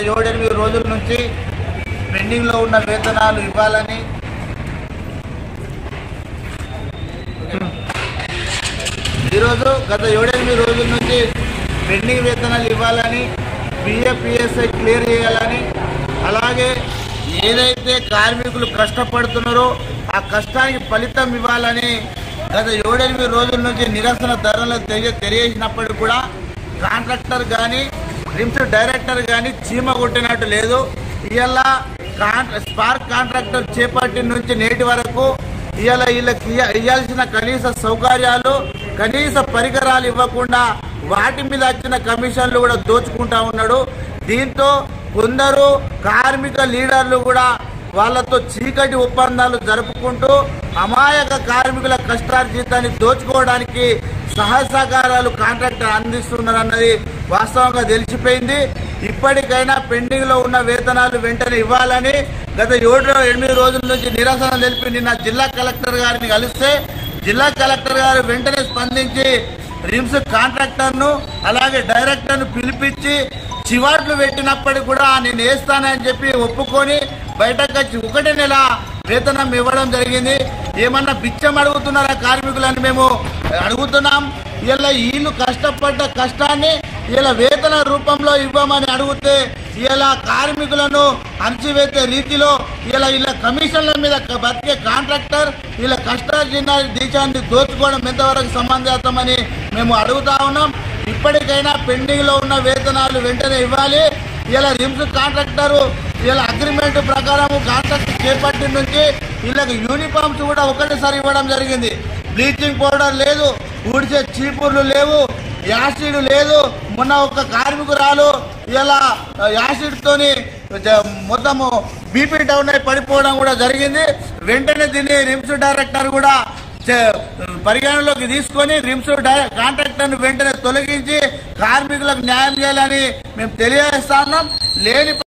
ఏడెనిమిది రోజుల నుంచి పెండింగ్లో ఉన్న వేతనాలు ఇవ్వాలని ఈరోజు గత ఏడెనిమిది రోజుల నుంచి పెండింగ్ వేతనాలు ఇవ్వాలని పిఎఫ్పిఎస్ఐ క్లియర్ చేయాలని అలాగే ఏదైతే కార్మికులు కష్టపడుతున్నారో ఆ కష్టానికి ఫలితం ఇవ్వాలని గత ఏడెనిమిది రోజుల నుంచి నిరసన ధరలు తెలియ తెలియజేసినప్పటికీ కూడా కాంట్రాక్టర్ కానీ రిమ్స్ డైరెక్టర్ కానీ చీమ కొట్టినట్టు లేదు ఇవాళ కాంట్రా స్పార్క్ కాంట్రాక్టర్ చేపట్టిన నుంచి నేటి వరకు ఇవాళ వీళ్ళకి ఇయ్య- ఇవ్వాల్సిన కనీస సౌకర్యాలు కనీస పరికరాలు ఇవ్వకుండా వాటి మీద వచ్చిన కమిషన్లు కూడా దోచుకుంటా ఉన్నాడు దీంతో కొందరు కార్మిక లీడర్లు కూడా వాళ్ళతో చీకటి ఒప్పందాలు జరుపుకుంటూ అమాయక కార్మికుల కష్టార్జితాన్ని దోచుకోవడానికి సహసహకారాలు కాంట్రాక్టర్ అందిస్తున్నారన్నది వాస్తవంగా తెలిసిపోయింది ఇప్పటికైనా పెండింగ్ లో ఉన్న వేతనాలు వెంటనే ఇవ్వాలని గత ఏడు ఎనిమిది రోజుల నుంచి నిరసన తెలిపి నిన్న జిల్లా కలెక్టర్ గారిని కలిస్తే జిల్లా కలెక్టర్ గారు వెంటనే స్పందించి రిమ్స్ కాంట్రాక్టర్ ను అలాగే డైరెక్టర్ ను పిలిపించి చివాట్లు పెట్టినప్పటికీ కూడా నేను వేస్తానని చెప్పి ఒప్పుకొని బయటకు వచ్చి ఒకటి నెల వేతనం ఇవ్వడం జరిగింది ఏమన్నా బిచ్చం అడుగుతున్నారా కార్మికులని మేము అడుగుతున్నాం ఇలా వీళ్ళు కష్టపడ్డ కష్టాన్ని ఇలా వేతన రూపంలో ఇవ్వమని అడిగితే ఇలా కార్మికులను అణచివేసే రీతిలో ఇలా ఇలా కమిషన్ల మీద క- బతికే కాంట్రాక్టర్ ఇలా కష్టార్జిన దేశాన్ని దోచుకోవడం ఎంతవరకు సమంజసమని మేము అడుగుతా ఉన్నాం ఇప్పటికైనా పెండింగ్ లో ఉన్న వేతనాలు వెంటనే ఇవ్వాలి ఇలా రిమ్స్ కాంట్రాక్టర్ ఇలా అగ్రిమెంట్ ప్రకారం కాంట్రాక్ట్ చేపట్టిన నుంచి వీళ్ళకి యూనిఫామ్స్ కూడా ఒకటేసారి ఇవ్వడం జరిగింది బ్లీచింగ్ పౌడర్ లేదు ఊడిచే చీపుర్లు లేవు యాసిడ్ లేదు మొన్న ఒక కార్మికురాలు ఇలా యాసిడ్ తోని జ- మొత్తము బీపీ డౌన్ అయి పడిపోవడం కూడా జరిగింది వెంటనే దీన్ని రిమ్స్ డైరెక్టర్ కూడా చే- పరిగణలోకి తీసుకొని రిమ్స్ డై- కాంట్రాక్టర్ను వెంటనే తొలగించి కార్మికులకు న్యాయం చేయాలని మేము తెలియజేస్తా ఉన్నాం లేని